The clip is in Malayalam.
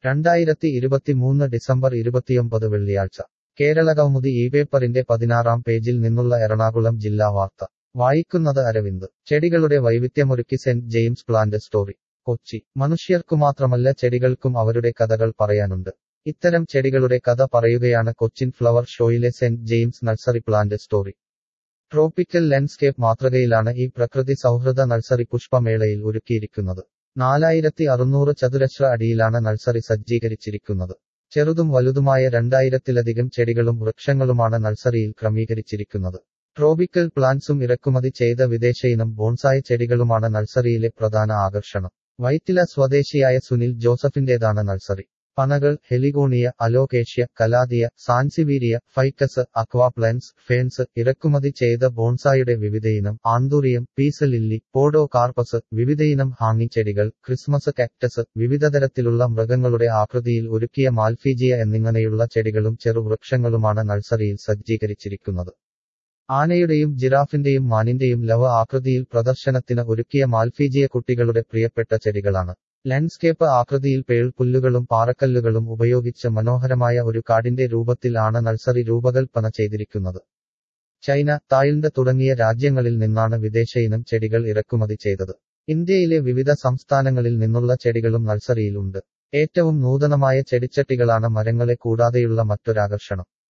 രണ്ടായിരത്തി ഇരുപത്തിമൂന്ന് ഡിസംബർ ഇരുപത്തിയൊമ്പത് വെള്ളിയാഴ്ച കേരള കൗമുദി ഈ പേപ്പറിന്റെ പതിനാറാം പേജിൽ നിന്നുള്ള എറണാകുളം ജില്ലാ വാർത്ത വായിക്കുന്നത് അരവിന്ദ് ചെടികളുടെ വൈവിധ്യമൊരുക്കി saint James plant story Kochi മനുഷ്യർക്കു മാത്രമല്ല ചെടികൾക്കും അവരുടെ കഥകൾ പറയാനുണ്ട് ഇത്തരം ചെടികളുടെ കഥ പറയുകയാണ് കൊച്ചിൻ ഫ്ലവർ ഷോയിലെ saint James nursery plant story tropical landscape മാതൃകയിലാണ് ഈ പ്രകൃതി സൗഹൃദ നഴ്സറി പുഷ്പമേളയിൽ ഒരുക്കിയിരിക്കുന്നത് നാലായിരത്തി അറുന്നൂറ് ചതുരശ്ര അടിയിലാണ് നഴ്സറി സജ്ജീകരിച്ചിരിക്കുന്നത് ചെറുതും വലുതുമായ രണ്ടായിരത്തിലധികം ചെടികളും വൃക്ഷങ്ങളുമാണ് നഴ്സറിയിൽ ക്രമീകരിച്ചിരിക്കുന്നത് ട്രോപിക്കൽ പ്ലാന്റ്സും ഇറക്കുമതി ചെയ്ത വിദേശയിനം ബോൺസായ ചെടികളുമാണ് നഴ്സറിയിലെ പ്രധാന ആകർഷണം വൈറ്റില സ്വദേശിയായ സുനിൽ ജോസഫിന്റേതാണ് നഴ്സറി പനകൾ heliconia alocasia caladium sansevieria ficus aquaplants ferns ഇറക്കുമതി ചെയ്ത ബോൺസായുടെ വിവിധയിനം anthurium peace lily podocarpus വിവിധയിനം ഹാങ്ങി ചെടികൾ ക്രിസ്മസ് കാക്ടസ് വിവിധതരത്തിലുള്ള മൃഗങ്ങളുടെ ആകൃതിയിൽ ഒരുക്കിയ മാൽഫീജിയ എന്നിങ്ങനെയുള്ള ചെടികളും ചെറുവൃക്ഷങ്ങളുമാണ് നഴ്സറിയിൽ സജ്ജീകരിച്ചിരിക്കുന്നത് ആനയുടെയും ജിറാഫിന്റെയും മാനിന്റെയും ലവ ആകൃതിയിൽ പ്രദർശനത്തിന് ഒരുക്കിയ മാൽഫീജിയ കുട്ടികളുടെ പ്രിയപ്പെട്ട ചെടികളാണ് ലാൻഡ്സ്കേപ്പ് ആകൃതിയിൽ പേൾപുല്ലുകളും പാറക്കല്ലുകളും ഉപയോഗിച്ച് മനോഹരമായ ഒരു കാടിന്റെ രൂപത്തിൽ ആണ് നഴ്സറി രൂപകൽപ്പന ചെയ്തിരിക്കുന്നത് ചൈന തായ്ലൻഡ് തുടങ്ങിയ രാജ്യങ്ങളിൽ നിന്നാണ് വിദേശയിനം ചെടികൾ ഇറക്കുമതി ചെയ്തത് ഇന്ത്യയിലെ വിവിധ സംസ്ഥാനങ്ങളിൽ നിന്നുള്ള ചെടികളും നഴ്സറിയിൽ ഉണ്ട് ഏറ്റവും നൂതനമായ ചെടിച്ചട്ടികളാണ് മരങ്ങളെ കൂടാതെയുള്ള മറ്റൊരാകർഷണം